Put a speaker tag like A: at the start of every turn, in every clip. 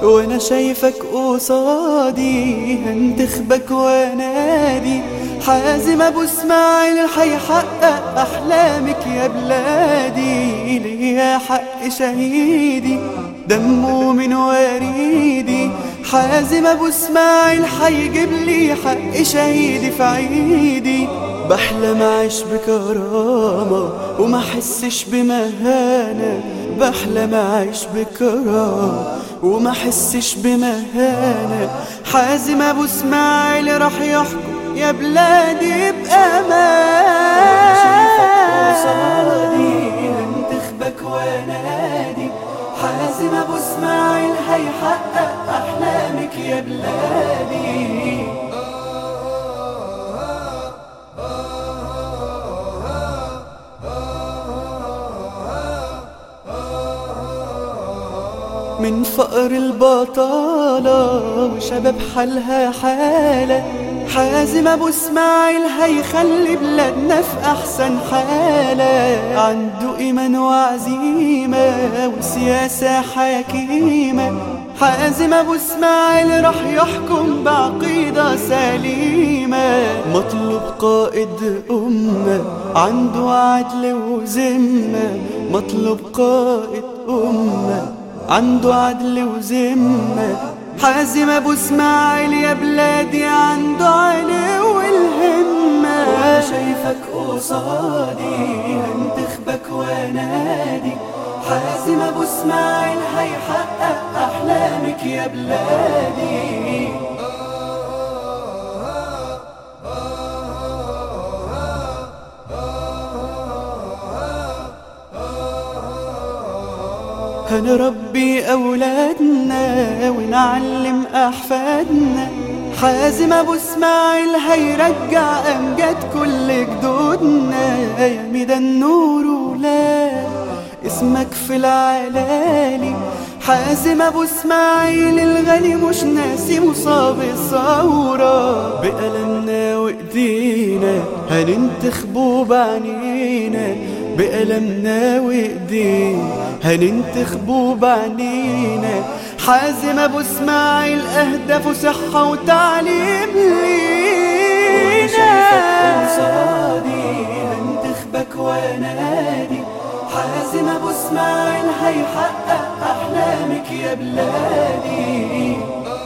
A: وانا شايفك قصادي هنتخبك وانادي حازم ابو اسماعيل حيحقق احلامك يا بلادي ليا حق شهيدي دمه من وريدي حازم ابو اسماعيل حيجيب لي حق شهيدي في عيدي بحلم اعيش بكرامة وما احسش بمهانة بحلم اعيش بكرامة وما احسش بمهانة حازم ابو اسماعيل راح يحكم يا بلادي بأمان هنتخبك وانادي حازم ابو اسماعيل هيحقق احلامك يا بلادي من فقر البطالة وشباب حالها حالة حازم ابو اسماعيل هيخلي بلادنا في احسن حالة عنده ايمان وعزيمة وسياسة حكيمة حازم ابو اسماعيل راح يحكم بعقيدة سليمة مطلوب قائد امة عنده عدل وذمة مطلوب قائد امة عنده عدل وذمة حازم ابو اسماعيل يا بلادي عنده علو والهمة وانا شايفك قصادي هنتخبك وانادي حازم ابو اسماعيل هيحقق احلامك يا بلادي هنربي أولادنا ونعلم أحفادنا حازم أبو اسماعيل هيرجع أمجاد كل جدودنا يا ميدا النور ولا اسمك في العلالي حازم أبو اسماعيل الغالي مش ناسي مصاب الثورة بألمنا وإيدينا هننتخبه بعنينا بألمنا وإيدينا هننتخبه بعنينا حازم أبو اسماعيل أهدافه صحة وتعليم لينا هنتخبك وانادي حازم أبو اسماعيل هيحقق أحلامك يا بلادي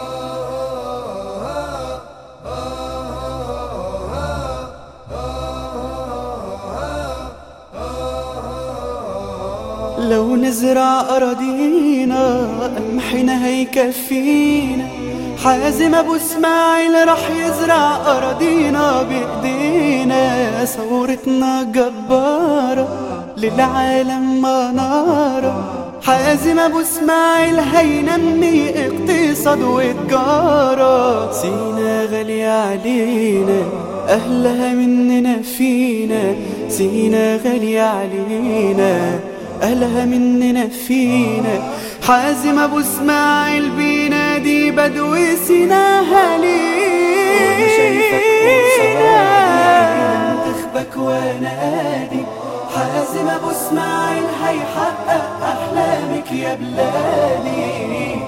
A: لو نزرع أراضينا قمحنا هيكفينا حازم أبو اسماعيل راح يزرع أراضينا بإيدينا ثورتنا جبارة للعالم منارة حازم أبو اسماعيل هينمي اقتصاد وتجارة سينا غالية علينا أهلها مننا فينا سينا غالية علينا أهلها مننا فينا حازم أبو اسماعيل بينادي بدو سيناها لينا تخبك وانادي حازم أبو اسماعيل هيحقق أحلامك يا بلادي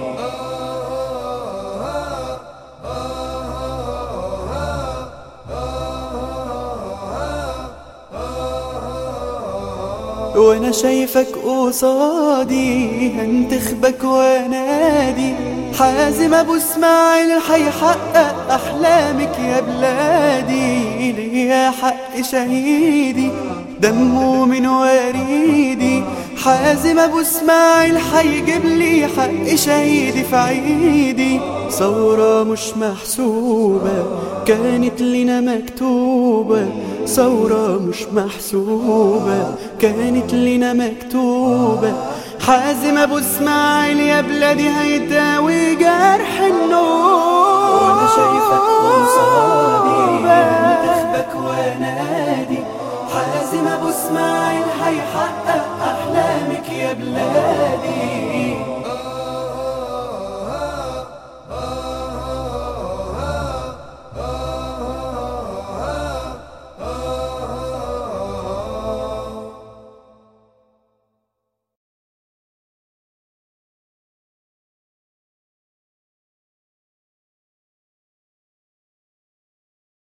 A: وانا شايفك قصادي هنتخبك وانادي حازم ابو اسماعيل هيحقق احلامك يا بلادي ليا حق شهيدي دمه من وريدي حازم ابو اسماعيل حيجيب لي حق شهيدي في عيدي ثورة مش محسوبة كانت لنا مكتوبة ثورة مش محسوبة كانت لنا مكتوبة حازم ابو اسماعيل يا بلادي هيداوي جرح النور وانا شايفك قصادي هنتخبك وانادي حازم ابو اسماعيل هيحقق احلامك يا بلادي